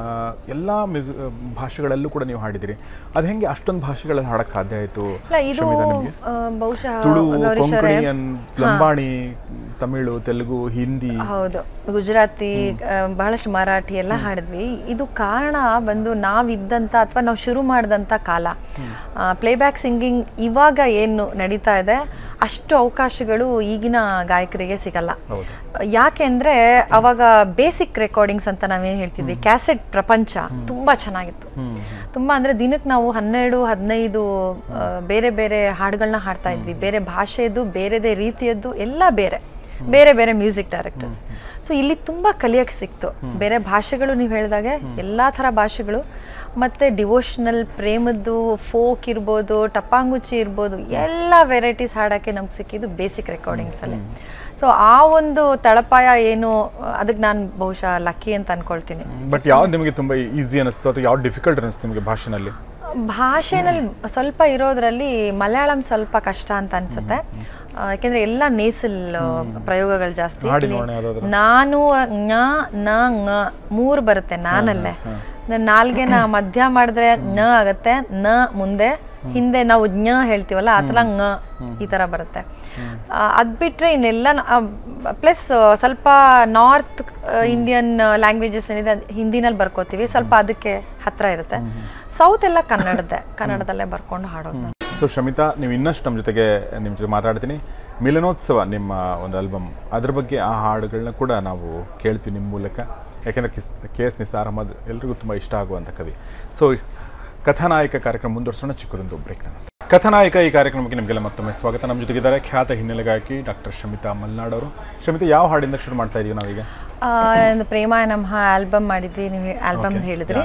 ಎಲ್ಲ ಮ್ಯೂಸಿ ಭಾಷೆಗಳಲ್ಲೂ ಕೂಡ ನೀವು ಹಾಡಿದಿರಿ ಅದು ಹೆಂಗೆ ಅಷ್ಟೊಂದು ಭಾಷೆಗಳಲ್ಲಿ ಹಾಡಕ್ಕೆ ಸಾಧ್ಯ ಆಯಿತು ಇಲ್ಲ ಇದು ಶ್ರಮಿತಾ ನಿಮಗೆ ಆ, ಬಹುಶಃ ತುಳು ಗೌರೀಶ್ ಅವರೇ, ಕೊಂಕಣಿ ಅನ್- ಲಂಬಾಣಿ ತಮಿಳು ತೆಲುಗು ಹಿಂದಿ ಹೌದು ಗುಜರಾತಿ ಆ, ಬಹಳಷ್ಟು ಮರಾಠಿ ಎಲ್ಲ ಹಾಡಿದ್ವಿ ಇದು ಕಾರಣ ಬಂದು ನಾವಿದ್ದಂಥ ಅಥವಾ ನಾವು ಶುರು ಮಾಡಿದಂಥ ಕಾಲ ಪ್ಲೇಬ್ಯಾಕ್ ಸಿಂಗಿಂಗ್ ಇವಾಗ ಏನು ನಡೀತಾ ಇದೆ ಅಷ್ಟು ಅವಕಾಶಗಳು ಈಗಿನ ಗಾಯಕರಿಗೆ ಸಿಗಲ್ಲ ಹೌದು ಯಾಕೆ ಅಂದ್ರೆ ಅವಾಗ ಬೇಸಿಕ್ ರೆಕಾರ್ಡಿಂಗ್ಸ್ ಅಂತ ನಾವೇನು ಹೇಳ್ತಿದ್ವಿ ಕ್ಯಾಸೆಟ್ ಪ್ರಪಂಚ ತುಂಬಾ ಚೆನ್ನಾಗಿತ್ತು ತುಂಬಾ ಅಂದ್ರೆ ದಿನಕ್ಕೆ ನಾವು ಹನ್ನೆರಡು ಹದಿನೈದು ಆ, ಬೇರೆ ಬೇರೆ ಹಾಡುಗಳನ್ನ ಹಾಡ್ತಾ ಇದ್ವಿ ಬೇರೆ ಭಾಷೆದು ಬೇರೆದೇ ರೀತಿಯದ್ದು ಎಲ್ಲ ಬೇರೆ ಬೇರೆ ಬೇರೆ ಮ್ಯೂಸಿಕ್ ಡೈರೆಕ್ಟರ್ಸ್ ಸೊ ಇಲ್ಲಿ ತುಂಬಾ ಕಲಿಯಕ್ಕೆ ಸಿಕ್ತು ಬೇರೆ ಭಾಷೆಗಳು ನೀವು ಹೇಳಿದಾಗೆ ಎಲ್ಲಾ ಥರ ಭಾಷೆಗಳು ಮತ್ತೆ ಡಿವೋಷನಲ್ ಪ್ರೇಮದ್ದು ಫೋಕ್ ಇರ್ಬೋದು ಟಪಾಂಗುಚ್ಚಿ ಇರ್ಬೋದು ಎಲ್ಲ ವೆರೈಟೀಸ್ ಹಾಡೋಕ್ಕೆ ನಮ್ಗೆ ಸಿಕ್ಕಿದ್ದು ಬೇಸಿಕ್ ರೆಕಾರ್ಡಿಂಗ್ಸಲ್ಲಿ ಸೊ ಆ ಒಂದು ತಳಪಾಯ ಏನು ಅದಕ್ಕೆ ನಾನು ಬಹುಶಃ ಲಕ್ಕಿ ಅಂತ ಅನ್ಕೊಳ್ತೀನಿ ಬಟ್ ಯಾವ್ದು ನಿಮಗೆ ತುಂಬ ಈಸಿ ಅನಿಸ್ತು ಅಥವಾ ಯಾವ್ದು ಡಿಫಿಕಲ್ಟ್ ಅನಿಸ್ತು ನಿಮಗೆ ಭಾಷೆನಲ್ಲಿ ಭಾಷೆನಲ್ಲಿ ಸ್ವಲ್ಪ ಇರೋದ್ರಲ್ಲಿ ಮಲಯಾಳಂ ಸ್ವಲ್ಪ ಕಷ್ಟ ಅಂತ ಅನ್ಸುತ್ತೆ ಆ, ಯಾಕೆಂದ್ರೆ ಎಲ್ಲ ನೇಸಲ್ ಪ್ರಯೋಗಗಳು ಜಾಸ್ತಿ ಹಾಡಿ ಇಲ್ಲಿ ನೋಡೋಣ ಯಾವ್ದಾದ್ರು. ನಾನು ಞ ನ ङ ಮೂರು ಬರುತ್ತೆ ನಾನಲ್ಲೇ ನಾನು ನಾಲ್ಗೆನ ಮಧ್ಯ ಮಾಡಿದ್ರೆ ಞ ಆಗತ್ತೆ ನ ಮುಂದೆ ಹಿಂದೆ ನಾವು ಜ್ಞ ಹೇಳ್ತೀವಲ್ಲ ಆ ಥರ ङ ಈ ಥರ ಬರುತ್ತೆ ಆ, ಅದ್ ಬಿಟ್ರೆ ಇನ್ನೆಲ್ಲ ಪ್ಲಸ್ ಸ್ವಲ್ಪ ನಾರ್ತ್ ಇಂಡಿಯನ್ ಲ್ಯಾಂಗ್ವೇಜಸ್ ಏನಿದೆ ಅದ್ ಹಿಂದಿನಲ್ಲಿ ಬರ್ಕೋತೀವಿ ಸ್ವಲ್ಪ ಅದಕ್ಕೆ ಹತ್ರ ಇರುತ್ತೆ ಸೌತ್ ಎಲ್ಲ ಕನ್ನಡದ್ದೇ ಕನ್ನಡದಲ್ಲೇ ಬರ್ಕೊಂಡು ಹಾಡೋದು ನಾನು. ಸೊ ಶಮಿತಾ ನೀವು ಇನ್ನಷ್ಟು ನಮ್ಮ ಜೊತೆಗೆ ನಿಮ್ಮ ಜೊತೆ ಮಾತಾಡ್ತೀನಿ ಮಿಲನೋತ್ಸವ ನಿಮ್ಮ ಒಂದು ಆಲ್ಬಮ್ ಅದ್ರ ಬಗ್ಗೆ ಆ ಹಾಡುಗಳನ್ನ ಕೂಡ ನಾವು ಕೇಳ್ತೀವಿ ನಿಮ್ಮ ಮೂಲಕ ಯಾಕೆಂದರೆ ಕಿಸ್ ಕೆ ಎಸ್ ನಿಸಾರ್ ಅಹಮದ್ ಎಲ್ರಿಗೂ ತುಂಬ ಇಷ್ಟ ಆಗುವಂಥ ಕವಿ ಸೊ ಕಥಾನಾಯಕ ಕಾರ್ಯಕ್ರಮ ಮುಂದುವರ್ಸೋಣ ಚಿಕ್ಕದೊಂದು ಬ್ರೇಕ್ ನಂತರ ಕಥಾನಾಯಕ ಈ ಕಾರ್ಯಕ್ರಮಕ್ಕೆ ನಿಮಗೆಲ್ಲ ಮತ್ತೊಮ್ಮೆ ಸ್ವಾಗತ ನಮ್ಮ ಜೊತೆಗಿದ್ದಾರೆ ಖ್ಯಾತ ಹಿನ್ನೆಲೆ ಗಾಯಕಿ ಡಾಕ್ಟರ್ ಶಮಿತಾ ಮಲ್ನಾಡ್ ಅವರು ಶಮಿತಾ ಯಾವ ಹಾಡಿಂದ ಶುರು ಮಾಡ್ತಾ ಇದೀವಿ ನಾವೀಗ ಆ, ಒಂದು ಪ್ರೇಮ ನಮ್ಹ ಆಲ್ಬಮ್ ಮಾಡಿದ್ವಿ ನೀವು ಆಲ್ಬಮ್ ಹೇಳಿದ್ರಿ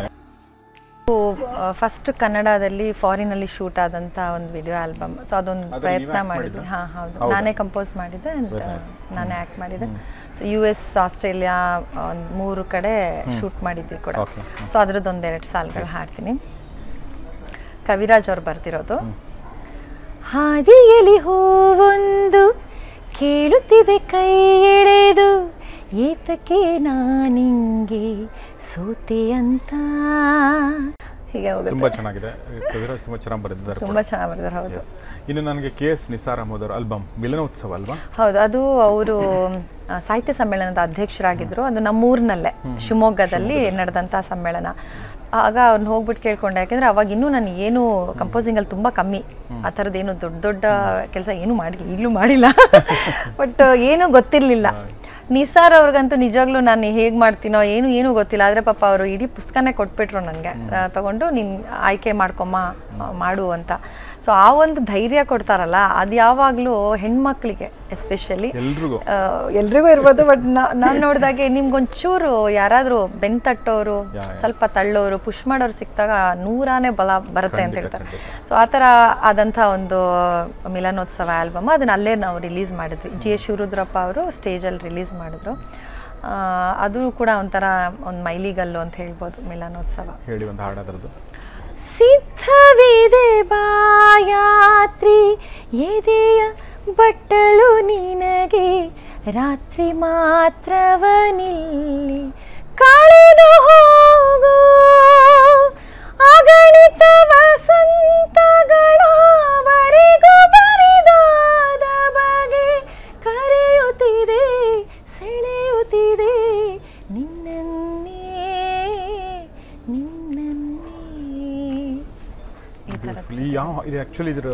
ಫಸ್ಟ್ ಕನ್ನಡದಲ್ಲಿ ಫಾರಿನಲ್ಲಿ ಶೂಟ್ ಆದಂತ ಒಂದು ವಿಡಿಯೋ ಆಲ್ಬಮ್ ಸೊ ಅದೊಂದು ಅದನ್ನ ಪ್ರಯತ್ನ ನೀವೇ act ಮಾಡಿದ್ವಿ ಮಾಡಿದ್ದಾ? ಹಾ ಹೌದು ಹೌದಾ? ನಾನೇ ಕಂಪೋಸ್ ಮಾಡಿದ್ದೆ and, ಆ, ನಾನೇ ಆಕ್ಟ್ ಮಾಡಿದ್ದೆ ಸೊ ಯು ಎಸ್ ಆಸ್ಟ್ರೇಲಿಯಾ ಒಂದು ಮೂರು ಕಡೆ ಶೂಟ್ ಮಾಡಿದ್ವಿ ಕೂಡ Okay. ಸೊ ಅದ್ರದ್ದು ಒಂದೆರಡು ಸಾಲುಗಳು ಹಾಡ್ತೀನಿ ಕವಿರಾಜ್ ಅವ್ರು ಬರ್ತಿರೋದು ಹಾದಿಯಲ್ಲಿ ಹೂವೊಂದು ಕೇಳುತ್ತಿದೆ ಕೈ ಎಳೆದು ಏತಕ್ಕೆ ನಾನಿಂಗೆ ಸೋತೆ ಅಂತ ಹೀಗೆ ಹೋಗುತ್ತೆ ತುಂಬ ಚೆನ್ನಾಗಿದೆ ಕವಿರಾಜ್ ತುಂಬ ಚೆನ್ನಾಗಿ ಬರೆದಿದ್ದಾರೆ ತುಂಬ ಚೆನ್ನಾಗಿ ಬರೆದಾರೆ ಹೌದು ಎಸ್ ಇನ್ನು ನನಗೆ ಕೆ ಎಸ್ ನಿಸಾರ್ ಅಹಮದ್ ಅವರ ಆಲ್ಬಮ್ ಮಿಲನೋತ್ಸವ ಅಲ್ವಾ ಹೌದು ಅದು ಅವರು ಸಾಹಿತ್ಯ ಸಮ್ಮೇಳನದ ಅಧ್ಯಕ್ಷರಾಗಿದ್ದರು ಅದು ನಮ್ಮೂರಿನಲ್ಲೇ ಶಿವಮೊಗ್ಗದಲ್ಲಿ ನಡೆದಂಥ ಸಮ್ಮೇಳನ ಆಗ ಅವ್ರನ್ನ ಹೋಗ್ಬಿಟ್ಟು ಕೇಳ್ಕೊಂಡೆ ಯಾಕೆಂದ್ರೆ ಅವಾಗ ಇನ್ನೂ ನಾನು ಏನು ಕಂಪೋಸಿಂಗಲ್ಲಿ ತುಂಬ ಕಮ್ಮಿ ಆ ಥರದ್ದು ಏನು ದೊಡ್ಡ ದೊಡ್ಡ ಕೆಲಸ ಏನೂ ಮಾಡಿಲ್ಲ ಈಗಲೂ ಮಾಡಿಲ್ಲ ಬಟ್ ಏನೂ ಗೊತ್ತಿರಲಿಲ್ಲ ನಿಸಾರ್ ಅವ್ರಿಗಂತೂ ನಿಜವಾಗ್ಲೂ ನಾನು ಹೇಗೆ ಮಾಡ್ತೀನೋ ಏನು ಏನೂ ಗೊತ್ತಿಲ್ಲ ಆದರೆ ಪಾಪ ಅವರು ಇಡೀ ಪುಸ್ತಕನೇ ಕೊಟ್ಬಿಟ್ರು ನನಗೆ ತಗೊಂಡು ನೀನು ಆಯ್ಕೆ ಮಾಡ್ಕೊಮ್ಮ ಆ, ಮಾಡು ಅಂತ ಸೊ ಆ ಒಂದು ಧೈರ್ಯ ಕೊಡ್ತಾರಲ್ಲ ಅದು ಯಾವಾಗಲೂ ಹೆಣ್ಮಕ್ಳಿಗೆ ಎಸ್ಪೆಷಲಿ ಎಲ್ರಿಗೂ ಎಲ್ರಿಗೂ ಇರ್ಬೋದು ಬಟ್ ನಾನು ನೋಡಿದಾಗೆ ನಿಮ್ಗೊಂಚೂರು ಯಾರಾದರೂ ಬೆನ್ ತಟ್ಟೋರು ಸ್ವಲ್ಪ ತಳ್ಳೋರು ಪುಷ್ ಮಾಡೋರು ಸಿಕ್ತಾಗ ನೂರಾನೇ ಬಲ ಬರುತ್ತೆ ಅಂತ ಹೇಳ್ತಾರೆ ಸೊ ಆ ಥರ ಆದಂಥ ಒಂದು ಮಿಲನೋತ್ಸವ ಆಲ್ಬಮ್ ಅದನ್ನ ಅಲ್ಲೇ ನಾವು ರಿಲೀಸ್ ಮಾಡಿದ್ವಿ ಜಿ ಎಸ್ ಶಿವರುದ್ರಪ್ಪ ಅವರು ಸ್ಟೇಜಲ್ಲಿ ರಿಲೀಸ್ ಮಾಡಿದ್ರು ಆ, ಅದು ಕೂಡ ಒಂಥರ ಒಂದು ಮೈಲಿಗಲ್ಲು ಅಂತ ಹೇಳ್ಬೋದು ಮಿಲನೋತ್ಸವ ಹೇಳಿ ಒಂದು ಹಾಡು ಅದರದ್ದು ಸಿದ್ಧವಿದೆ ಬಾಯಾತ್ರಿ ಎದೆಯ ಬಟ್ಟಲು ನಿನಗೆ ರಾತ್ರಿ ಮಾತ್ರವನಿಲ್ಲಿ ಕಳೆದು ಹೋಗೋ ಅಗಣಿತ ವಸಂತಗಳವರೆಗೂ ಬರಿದಾದ ಬಗೆ ಕರೆಯುತ್ತಿದೆ ಸೆಳೆಯುತ್ತಿದೆ ನಿನ್ನನ್ನೇ ನಿನ್ನನ್ನೇ ಈ ಥರ ಈ ಯಾವ ಇದು ಆ್ಯಕ್ಚುಲಿ ಇದ್ರ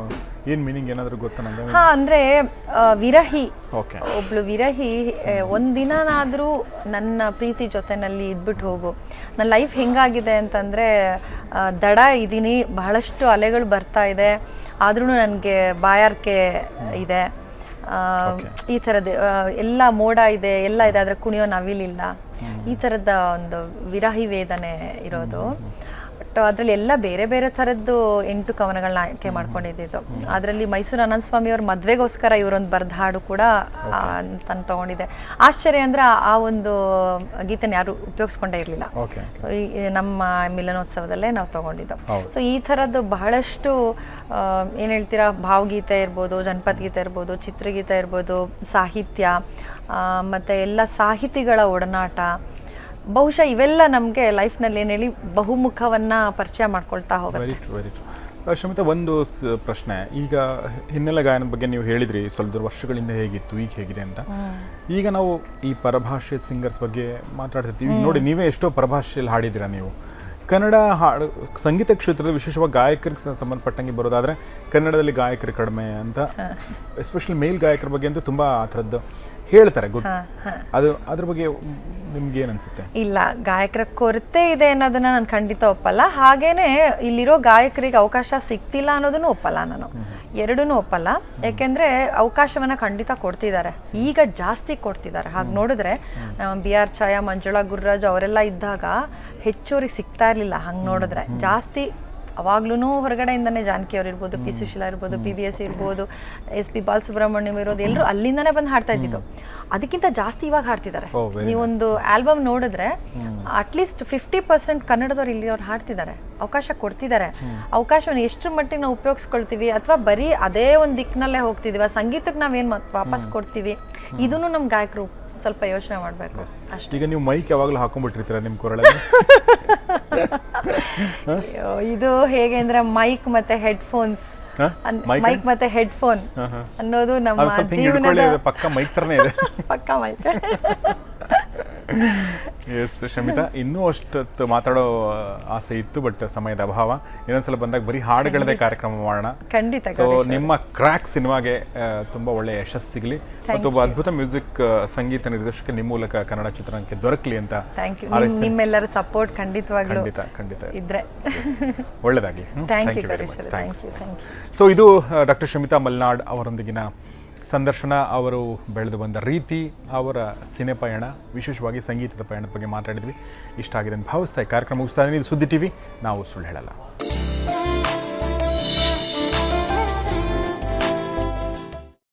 ಏನು ಮೀನಿಂಗ್ ಏನಾದರೂ ಗೊತ್ತಾ ನನಗೆ ಹಾ ಅಂದ್ರೆ ಆ, ವಿರಹಿ ಓಕೆ ಒಬ್ಳು ವಿರಹಿ ಆ, ಒಂದಿನಾದ್ರೂ ನನ್ನ ಪ್ರೀತಿ ಜೊತೆನಲ್ಲಿ ಇದ್ಬಿಟ್ಟು ಹೋಗು ನನ್ನ ಲೈಫ್ ಹೆಂಗಾಗಿದೆ ಅಂತಂದ್ರೆ ಆ, ದಡ ಇದ್ದೀನಿ ಬಹಳಷ್ಟು ಅಲೆಗಳು ಬರ್ತಾ ಇದೆ ಆದ್ರೂ ನನಗೆ ಬಾಯಾರಿಕೆ ಇದೆ ಆ, ಈ ಥರದ್ದು ಆ, ಎಲ್ಲ ಮೋಡ ಇದೆ ಎಲ್ಲ ಇದೆ ಆದರೆ ಕುಣಿಯೋ ನವಿಲಿಲ್ಲ ಈ ಥರದ ಒಂದು ವಿರಹಿ ವೇದನೆ ಇರೋದು ಬಟ್ ಅದರಲ್ಲಿ ಎಲ್ಲ ಬೇರೆ ಬೇರೆ ಥರದ್ದು ಎಂಟು ಕವನಗಳನ್ನ ಆಯ್ಕೆ ಮಾಡ್ಕೊಂಡಿದ್ದು ಅದರಲ್ಲಿ ಮೈಸೂರು ಅನಂತ ಸ್ವಾಮಿ ಅವ್ರ ಮದ್ವೆಗೋಸ್ಕರ ಇವರೊಂದು ಬರ್ದ ಹಾಡು ಕೂಡ ನಾನು ತಗೊಂಡಿದ್ದೆ ಆಶ್ಚರ್ಯ ಅಂದ್ರೆ ಆ- ಆ ಒಂದು ಗೀತೆನ ಯಾರು ಉಪಯೋಗಿಸ್ಕೊಂಡೇ ಇರಲಿಲ್ಲ ಓಕೆ ನಮ್ಮ ಮಿಲನೋತ್ಸವದಲ್ಲೇ ನಾವು ತಗೊಂಡಿದ್ದು ಹೌದು. ಸೊ ಈ ಥರದ್ದು ಬಹಳಷ್ಟು ಏನು ಹೇಳ್ತೀರಾ ಭಾವಗೀತೆ ಇರ್ಬೋದು ಜನಪದ ಗೀತೆ ಇರ್ಬೋದು ಚಿತ್ರಗೀತೆ ಇರ್ಬೋದು ಸಾಹಿತ್ಯ ಆ, ಮತ್ತೆ ಎಲ್ಲ ಸಾಹಿತಿಗಳ ಒಡನಾಟ ಬಹುಶಃ ಇವೆಲ್ಲ ನಮಗೆ ಲೈಫ್ನಲ್ಲಿ ಏನು ಹೇಳಿ ಬಹುಮುಖವನ್ನ ಪರಿಚಯ ಮಾಡ್ಕೊಳ್ತಾ ಹೋಗುತ್ತೆ very true very true Shamita ಒಂದು ಸ- ಪ್ರಶ್ನೆ ಈಗ ಹಿನ್ನೆಲೆ ಗಾಯನದ ಬಗ್ಗೆ ನೀವು ಹೇಳಿದ್ರಿ ಸ್ವಲ್ಪ ದೂರ ವರ್ಷಗಳಿಂದ ಹೇಗಿತ್ತು ಈಗ ಹೇಗಿದೆ ಅಂತ ಈಗ ನಾವು ಈ ಪರಭಾಷೆ ಸಿಂಗರ್ಸ್ ಬಗ್ಗೆ ಮಾತಾಡ್ತಿರ್ತೀವಿ ಈಗ ನೋಡಿ ನೀವೇ ಎಷ್ಟೋ ಪರಭಾಷೆಯಲ್ಲಿ ಹಾಡಿದ್ದೀರಾ ನೀವು ಕನ್ನಡ ಹಾಡು ಸಂಗೀತ ಕ್ಷೇತ್ರದ ವಿಶೇಷವಾಗಿ ಗಾಯಕರಿಗೆ ಸ- ಸಂಬಂಧಪಟ್ಟಂಗೆ ಬರೋದಾದ್ರೆ ಕನ್ನಡದಲ್ಲಿ ಗಾಯಕರು ಕಡಿಮೆ ಅಂತ ಎಸ್ಪೆಷಲಿ ಮೇಲ್ ಗಾಯಕರ ಬಗ್ಗೆ ಅಂತೂ ತುಂಬ ಆ ಥರದ್ದು ಹೇಳ್ತಾರೆ ಗೊತ್ತು ಅದು ಅದ್ರ ಬಗ್ಗೆ ನಿಮ್ಗೆ ಏನು ಅನ್ಸುತ್ತೆ ಇಲ್ಲ ಗಾಯಕರ ಕೊರತೆ ಇದೆ ಅನ್ನೋದನ್ನ ನಾನು ಖಂಡಿತ ಒಪ್ಪಲ್ಲ ಹಾಗೇನೆ ಇಲ್ಲಿರೋ ಗಾಯಕರಿಗೆ ಅವಕಾಶ ಸಿಗ್ತಿಲ್ಲ ಅನ್ನೋದನ್ನು ಒಪ್ಪಲ್ಲ ನಾನು ಎರಡೂ ಒಪ್ಪಲ್ಲ ಯಾಕೆಂದ್ರೆ ಅವಕಾಶವನ್ನ ಖಂಡಿತ ಕೊಡ್ತಿದ್ದಾರೆ ಈಗ ಜಾಸ್ತಿ ಕೊಡ್ತಿದ್ದಾರೆ ಹಾಗೆ ನೋಡಿದ್ರೆ ಬಿ ಆರ್ ಛಾಯಾ ಮಂಜುಳಾ ಗುರುರಾಜ್ ಅವರೆಲ್ಲ ಇದ್ದಾಗ ಹೆಚ್ಚುವರಿಗೆ ಸಿಗ್ತಾ ಇರಲಿಲ್ಲ ಹಂಗೆ ನೋಡಿದ್ರೆ ಜಾಸ್ತಿ ಅವಾಗ್ಲೂ ಹೊರಗಡೆಯಿಂದನೇ ಜಾನಕಿ ಅವ್ರು ಇರ್ಬೋದು ಪಿ ಸುಶೀಲಾ ಇರ್ಬೋದು ಪಿ ಬಿ ಎಸ್ ಇರ್ಬೋದು ಎಸ್ ಪಿ ಬಾಲಸುಬ್ರಹ್ಮಣ್ಯಂ ಇರೋದು ಎಲ್ಲರೂ ಅಲ್ಲಿಂದನೇ ಬಂದು ಹಾಡ್ತಾ ಇದ್ದಿದ್ದು ಅದಕ್ಕಿಂತ ಜಾಸ್ತಿ ಇವಾಗ ಹಾಡ್ತಿದ್ದಾರೆ Oh, very ನೀವೊಂದು ಆಲ್ಬಮ್ ನೋಡಿದ್ರೆ ಅಟ್ಲೀಸ್ಟ್ ಫಿಫ್ಟಿ ಪರ್ಸೆಂಟ್ ಕನ್ನಡದವ್ರು ಇಲ್ಲಿ ಅವ್ರು ಹಾಡ್ತಿದ್ದಾರೆ ಅವಕಾಶ ಕೊಡ್ತಿದ್ದಾರೆ ಅವಕಾಶವನ್ನು ಎಷ್ಟು ಮಟ್ಟಿಗೆ ನಾವು ಉಪಯೋಗಿಸ್ಕೊಳ್ತೀವಿ ಅಥವಾ ಬರೀ ಅದೇ ಒಂದು ದಿಕ್ಕಿನಲ್ಲೇ ಹೋಗ್ತಿದೀವಿ ಆ ಸಂಗೀತಕ್ಕೆ ನಾವೇನು ವಾಪಸ್ ಕೊಡ್ತೀವಿ ಇದನ್ನು ನಮ್ಮ ಗಾಯಕರು ಸ್ವಲ್ಪ ಯೋಚನೆ ಮಾಡಬೇಕು ಅಷ್ಟೇ ಈಗ ನೀವು ಮೈಕ್ ಯಾವಾಗಲೂ ಹಾಕೊಂಡ್ಬಿಟ್ಟಿರ್ತೀರ ನಿಮ್ಮ ಕೊರಳಲ್ಲಿ ಅಯ್ಯೋ, ಇದು ಹೇಗೆ ಅಂದ್ರೆ ಮೈಕ್ ಮತ್ತೆ ಹೆಡ್ಫೋನ್ಸ್ ಹ? Mic ಮೈಕ್ ಮತ್ತೆ ಹೆಡ್ಫೋನ್ ಅನ್ನೋದು ನಮ್ಮ ಅದು ಸ್ವಲ್ಪ ಹಿಂಗೆ ಹಿಡ್ಕೊಳ್ಳಿ ಜೀವನದ ಇದು ಪಕ್ಕ ಮೈಕ್ ಥರನೇ ಇದೆ ಪಕ್ಕ ಮೈಕ್ ಎಸ್ ಶಮಿತಾ ಇನ್ನೂ ಅಷ್ಟೊತ್ತು ಮಾತಾಡೋ ಆಸೆ ಇತ್ತು ಬಟ್ ಸಮಯದ ಅಭಾವ ಇನ್ನೊಂದ್ಸಲ ಬಂದಾಗ ಬರೀ ಹಾಡುಗಳದೇ ಕಾರ್ಯಕ್ರಮ ಮಾಡೋಣ ಖಂಡಿತ ಸೊ ನಿಮ್ಮ ಕ್ರ್ಯಾಕ್ ಸಿನಿಮಾಗೆ ಆ, ತುಂಬಾ ಒಳ್ಳೆ ಯಶಸ್ಸು ಸಿಗಲಿ ಮತ್ತೊಬ್ಬ ಅದ್ಭುತ ಮ್ಯೂಸಿಕ್ ಸಂಗೀತ ನಿರ್ದೇಶಕ ನಿಮ್ಮ ಮೂಲಕ ಕನ್ನಡ ಚಿತ್ರರಂಗಕ್ಕೆ ದೊರಕಲಿ ಅಂತ ಥ್ಯಾಂಕ್ ಯು ನಿಮ್ಮೆಲ್ಲರ ಸಪೋರ್ಟ್ ಖಂಡಿತವಾಗ್ಲೂ ಖಂಡಿತ ಖಂಡಿತ ಇದ್ರೆ ಒಳ್ಳೆದಾಗಲಿ thank you very much Ganesh thank you thank you so ಇದು ಡಾಕ್ಟರ್ ಶಮಿತಾ ಮಲ್ನಾಡ್ ಅವರೊಂದಿಗಿನ ಸಂದರ್ಶನ ಅವರು ಬೆಳೆದು ಬಂದ ರೀತಿ ಅವರ ಸಿನೆ ಪಯಣ ವಿಶೇಷವಾಗಿ ಸಂಗೀತದ ಪಯಣದ ಬಗ್ಗೆ ಮಾತಾಡಿದ್ವಿ ಇಷ್ಟ ಆಗಿದೆ ಅಂತ ಭಾವಿಸ್ತಾ ಈ ಕಾರ್ಯಕ್ರಮ ಮುಗಿಸ್ತಾ ಇದ್ದೀನಿ. ಇದು ಸುದ್ದಿ ಟಿವಿ ನಾವು ಸುಳ್ಳು ಹೇಳಲ್ಲ